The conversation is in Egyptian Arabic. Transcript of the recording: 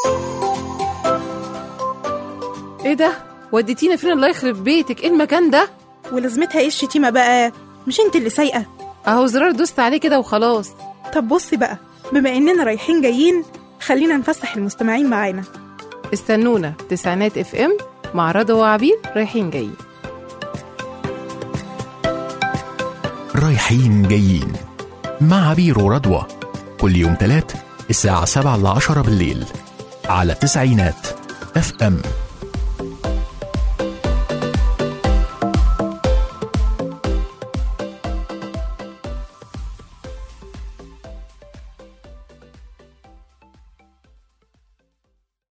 ايه ده وديتينا فين الله يخرب بيتك ايه المكان ده ولازمتها ايه الشتيمة بقى مش انت اللي سايقة اهو زرار دوست عليه كده وخلاص طب بصي بقى بما اننا رايحين جايين خلينا نفسح المستمعين معانا استنونا تسعينات اف ام مع رضا وعبير رايحين جايين رايحين جايين مع عبير ورضوى كل يوم تلات الساعة سبعة لعشرة بالليل على تسعينات اف ام